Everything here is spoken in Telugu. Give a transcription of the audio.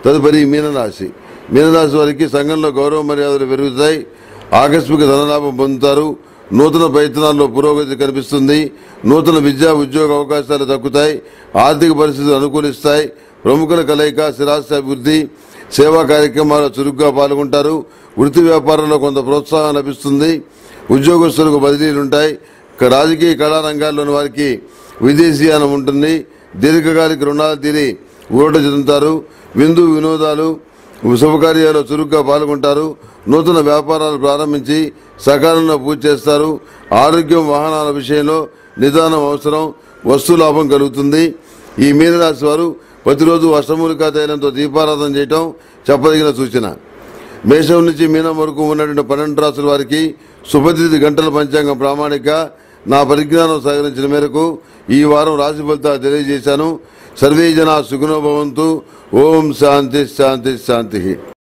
తదుపరి మీనరాశి మీనరాశి వారికి సంఘంలో గౌరవ మర్యాదలు పెరుగుతాయి ఆకస్మిక ధనలాభం పొందుతారు నూతన ప్రయత్నాల్లో పురోగతి కనిపిస్తుంది నూతన విద్యా ఉద్యోగ అవకాశాలు దక్కుతాయి ఆర్థిక పరిస్థితులు అనుకూలిస్తాయి ప్రముఖుల కలయిక స్థిరాస్తి సేవా కార్యక్రమాల్లో చురుగ్గా పాల్గొంటారు వృత్తి వ్యాపారంలో కొంత ప్రోత్సాహం లభిస్తుంది ఉద్యోగస్తులకు బదిలీలుంటాయి ఇక రాజకీయ కళా రంగాల్లోని వారికి విదేశీయానం ఉంటుంది దీర్ఘకాలిక రుణాలు తీరి ఊరట చెందుతారు విందు వినోదాలు శుభకార్యాల్లో చురుగ్గా పాల్గొంటారు నూతన వ్యాపారాలు ప్రారంభించి సకాలంలో పూర్తి చేస్తారు ఆరోగ్యం వాహనాల విషయంలో నిదానం అవసరం వస్తు లాభం కలుగుతుంది ఈ మీనరాశి వారు ప్రతిరోజు అష్టమూలికా తైలంతో దీపారాధన చేయటం చెప్పదగిన సూచన మేషం నుంచి మీనం వరకు ఉన్నటువంటి పన్నెండు రాసుల వారికి శుభతిథి గంటల పంచాంగం ప్రామాణిక నా పరిజ్ఞానం సహకరించిన మేరకు ఈ వారం రాశి ఫలితాలు తెలియజేశాను సర్వే జన సుఖనోభవంతు ఓం శాంతి శాంతి శాంతి